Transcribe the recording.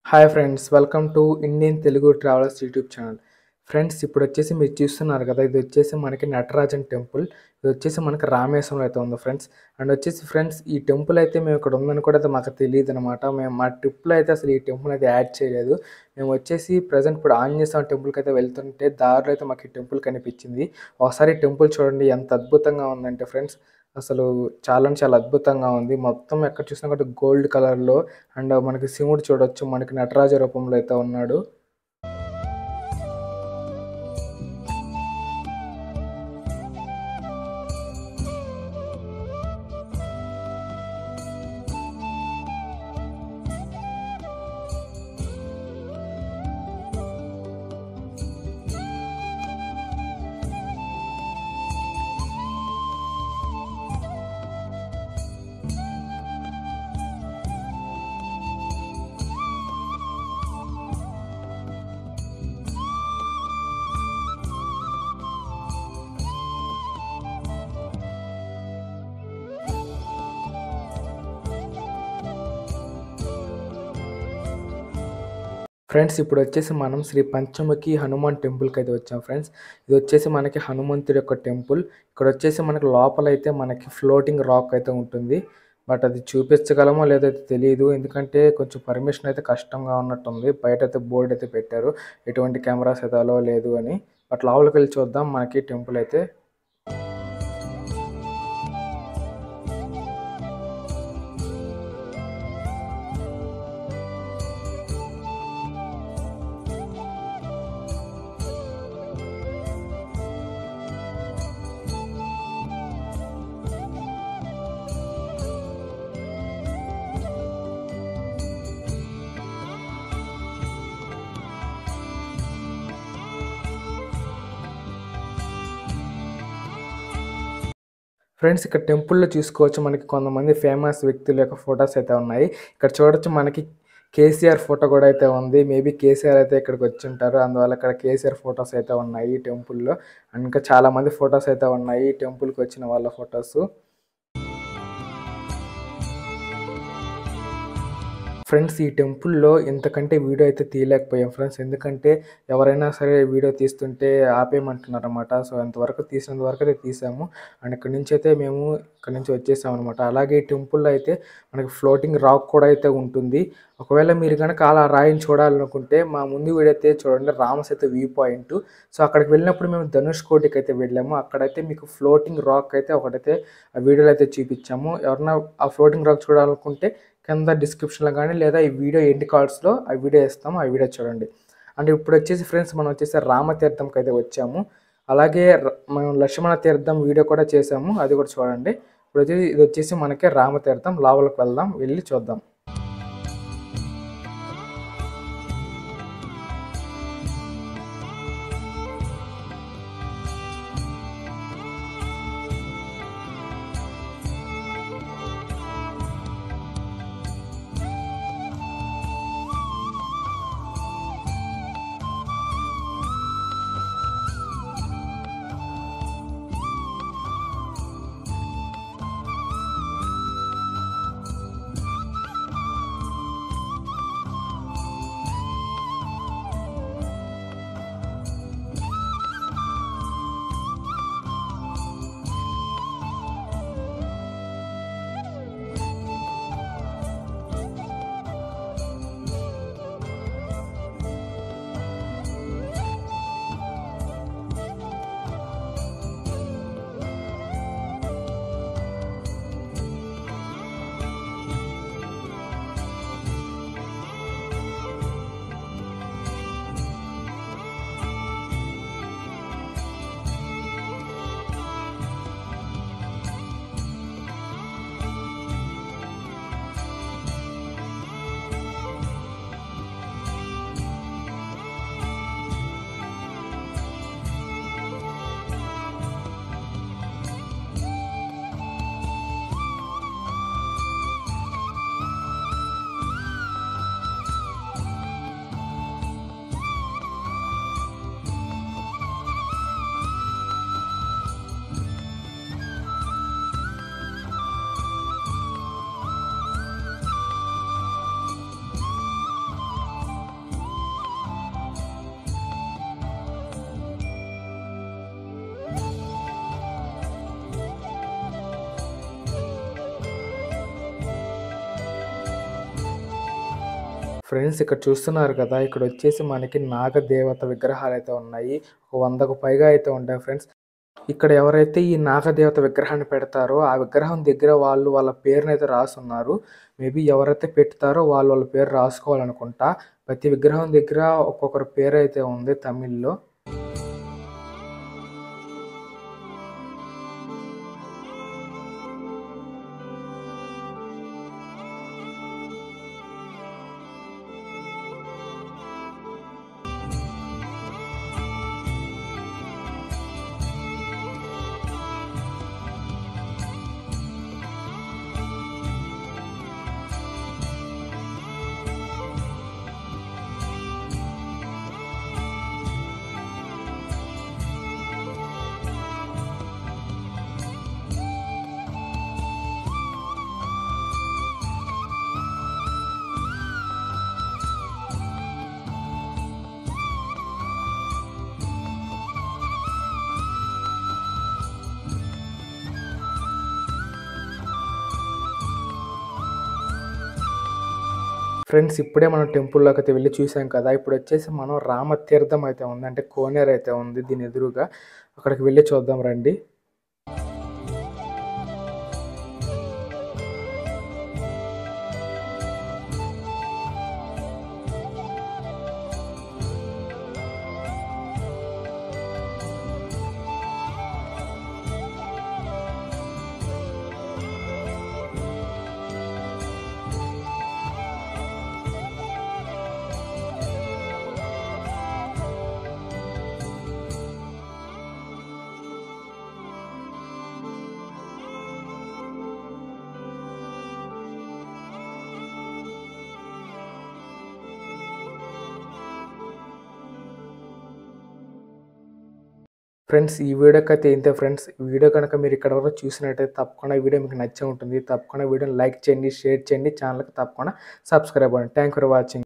hi friends welcome to Indian Telugu travellers YouTube channel friends ఇప్పుడు వచ్చేసి మీరు చూస్తున్నారు కదా ఇది వచ్చేసి మనకి నటరాజన్ టెంపుల్ ఇది వచ్చేసి మనకి రామేశ్వరం అయితే ఉంది ఫ్రెండ్స్ అండ్ వచ్చేసి ఫ్రెండ్స్ ఈ టెంపుల్ అయితే మేము ఇక్కడ ఉందని కూడా అయితే మాకు తెలియదు అనమాట మేము మా ట్రిప్లో అయితే అసలు ఈ టెంపుల్ అయితే యాడ్ చేయలేదు మేము వచ్చేసి ప్రజెంట్ ఇప్పుడు ఆంజనేయ స్వామి టెంపుల్కి అయితే వెళ్తుంటే దారిలో అయితే మాకు ఈ టెంపుల్ కనిపించింది ఒకసారి ఈ టెంపుల్ చూడండి ఎంత అద్భుతంగా ఉందంటే ఫ్రెండ్స్ అసలు చాలా అంటే చాలా అద్భుతంగా ఉంది మొత్తం ఎక్కడ చూసినా కూడా గోల్డ్ కలర్లో అండ్ మనకి శివుడు చూడొచ్చు మనకి నటరాజ రూపంలో అయితే ఉన్నాడు ఫ్రెండ్స్ ఇప్పుడు వచ్చేసి మనం శ్రీ పంచముఖి హనుమాన్ టెంపుల్కి అయితే వచ్చాం ఫ్రెండ్స్ ఇది వచ్చేసి మనకి హనుమంతుడి యొక్క టెంపుల్ ఇక్కడ వచ్చేసి మనకి లోపల అయితే మనకి ఫ్లోటింగ్ రాక్ అయితే ఉంటుంది బట్ అది చూపించగలమో లేదో అయితే తెలియదు ఎందుకంటే కొంచెం పర్మిషన్ అయితే కష్టంగా ఉన్నట్టుంది బయట అయితే బోర్డు అయితే పెట్టారు ఎటువంటి కెమెరాస్ అయితే అలో లేదు అని బట్ లోపలికి వెళ్ళి చూద్దాం మనకి టెంపుల్ అయితే ఫ్రెండ్స్ ఇక్కడ టెంపుల్లో చూసుకోవచ్చు మనకి కొంతమంది ఫేమస్ వ్యక్తుల యొక్క ఫొటోస్ అయితే ఉన్నాయి ఇక్కడ చూడొచ్చు మనకి కేసీఆర్ ఫోటో కూడా అయితే ఉంది మేబీ కేసీఆర్ అయితే ఇక్కడికి వచ్చి ఉంటారు అందువల్ల ఇక్కడ కేసీఆర్ ఫొటోస్ అయితే ఉన్నాయి ఈ టెంపుల్లో అండ్ ఇంకా చాలా మంది ఫొటోస్ అయితే ఉన్నాయి ఈ టెంపుల్కి వచ్చిన వాళ్ళ ఫొటోస్ ఫ్రెండ్స్ ఈ టెంపుల్లో ఇంతకంటే వీడియో అయితే తీయలేకపోయాం ఫ్రెండ్స్ ఎందుకంటే ఎవరైనా సరే వీడియో తీస్తుంటే ఆపేయమంటున్నారు అనమాట సో అంతవరకు తీసినంత వరకు అయితే తీసాము అండ్ ఇక్కడ నుంచి అయితే మేము ఇక్కడ నుంచి వచ్చేసాం అనమాట అలాగే ఈ టెంపుల్లో అయితే మనకి ఫ్లోటింగ్ రాక్ కూడా అయితే ఉంటుంది ఒకవేళ మీరు కనుక అలా రాయిని చూడాలనుకుంటే మా ముందు వీడియో అయితే చూడండి రామసేతు వ్యూ పాయింట్ సో అక్కడికి వెళ్ళినప్పుడు మేము ధనుష్ కోటికి అయితే వెళ్ళాము అక్కడైతే మీకు ఫ్లోటింగ్ రాక్ అయితే ఒకటైతే ఆ వీడియోలో అయితే చూపించాము ఎవరన్నా ఆ ఫ్లోటింగ్ రాక్ చూడాలనుకుంటే కింద డిస్క్రిప్షన్లో కానీ లేదా ఈ వీడియో ఎండ్ కార్డ్స్లో ఆ వీడియో ఇస్తాము ఆ వీడియో చూడండి అండ్ ఇప్పుడు వచ్చేసి ఫ్రెండ్స్ మనం వచ్చేసి రామతీర్థంకి అయితే వచ్చాము అలాగే ర- మనం లక్ష్మణ తీర్థం వీడియో కూడా చేసాము అది కూడా చూడండి ఇప్పుడు వచ్చేసి ఇది వచ్చేసి మనకి రామతీర్థం లోపలికి వెళ్దాం వెళ్ళి చూద్దాం ఫ్రెండ్స్ ఇక్కడ చూస్తున్నారు కదా ఇక్కడ వచ్చేసి మనకి నాగదేవత విగ్రహాలు అయితే ఉన్నాయి ఒక వందకు పైగా అయితే ఉంటాయి ఫ్రెండ్స్ ఇక్కడ ఎవరైతే ఈ నాగదేవత విగ్రహాన్ని పెడతారో ఆ విగ్రహం దగ్గర వాళ్ళు వాళ్ళ పేరుని అయితే రాసున్నారు మేబీ ఎవరైతే పెడతారో వాళ్ళు వాళ్ళ పేరు రాసుకోవాలనుకుంటా ప్రతి విగ్రహం దగ్గర ఒక్కొక్కరి పేరు అయితే ఉంది తమిళ్లో ఫ్రెండ్స్ ఇప్పుడే మనం టెంపుల్లోకి అయితే వెళ్ళి చూసాం కదా ఇప్పుడు వచ్చేసి మనం రామతీర్థం అయితే ఉంది అంటే కోనేరు అయితే ఉంది దీని ఎదురుగా అక్కడికి వెళ్ళి చూద్దాం రండి ఫ్రెండ్స్ ఈ వీడియోకి అయితే ఇంతే ఫ్రెండ్స్ ఈ వీడియో కనుక మీరు ఇక్కడ వరకు చూసినట్టయితే తప్పకుండా ఈ వీడియో మీకు నచ్చే ఉంటుంది తప్పకుండా వీడియోని లైక్ చేయండి షేర్ చేయండి ఛానల్కి తప్పకుండా సబ్స్క్రైబ్ అవ్వండి థ్యాంక్ ఫర్ వాచింగ్